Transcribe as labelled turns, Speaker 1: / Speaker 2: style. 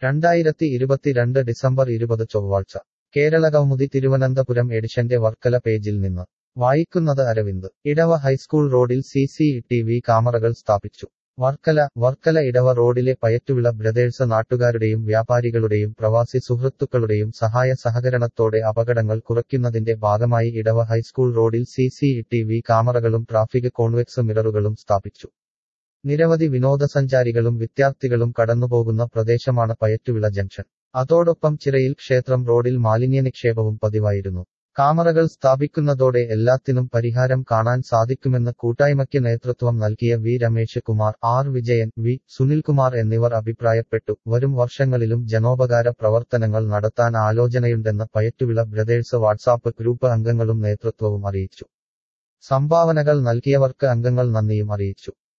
Speaker 1: രണ്ടായിരത്തി ഇരുപത്തിരണ്ട് ഡിസംബർ ഇരുപത് ചൊവ്വാഴ്ച കേരള കൗമുദി തിരുവനന്തപുരം എഡിഷന്റെ വർക്കല പേജിൽ നിന്ന് വായിക്കുന്നത് അരവിന്ദ് ഇടവ ഹൈസ്കൂൾ റോഡിൽ സി സി ടി വി ക്യാമറകൾ സ്ഥാപിച്ചു വർക്കല വർക്കല ഇടവ റോഡിലെ പയറ്റുവിള ബ്രദേഴ്സ് നാട്ടുകാരുടെയും വ്യാപാരികളുടെയും പ്രവാസി സുഹൃത്തുക്കളുടെയും സഹായ സഹകരണത്തോടെ അപകടങ്ങൾ കുറയ്ക്കുന്നതിന്റെ ഭാഗമായി ഇടവ ഹൈസ്കൂൾ റോഡിൽ സി സി ടി വി ക്യാമറകളും ട്രാഫിക് കോൺവെക്സ് മിററുകളും സ്ഥാപിച്ചു നിരവധി വിനോദസഞ്ചാരികളും വിദ്യാർത്ഥികളും കടന്നുപോകുന്ന പ്രദേശമാണ് പയറ്റുവിള ജംഗ്ഷൻ അതോടൊപ്പം ചിറയിൽ ക്ഷേത്രം റോഡിൽ മാലിന്യ നിക്ഷേപവും പതിവായിരുന്നു കാമറകൾ സ്ഥാപിക്കുന്നതോടെ എല്ലാത്തിനും പരിഹാരം കാണാൻ സാധിക്കുമെന്ന് കൂട്ടായ്മയ്ക്ക് നേതൃത്വം നൽകിയ V Ramesh Kumar R Vijayan V Sunilkumar എന്നിവർ അഭിപ്രായപ്പെട്ടു വരും വർഷങ്ങളിലും ജനോപകാര പ്രവർത്തനങ്ങൾ നടത്താൻ ആലോചനയുണ്ടെന്ന് പയറ്റുവിള ബ്രദേഴ്സ് വാട്സാപ്പ് ഗ്രൂപ്പ് അംഗങ്ങളും നേതൃത്വവും അറിയിച്ചു സംഭാവനകൾ നൽകിയവർക്ക് അംഗങ്ങൾ നന്ദിയും അറിയിച്ചു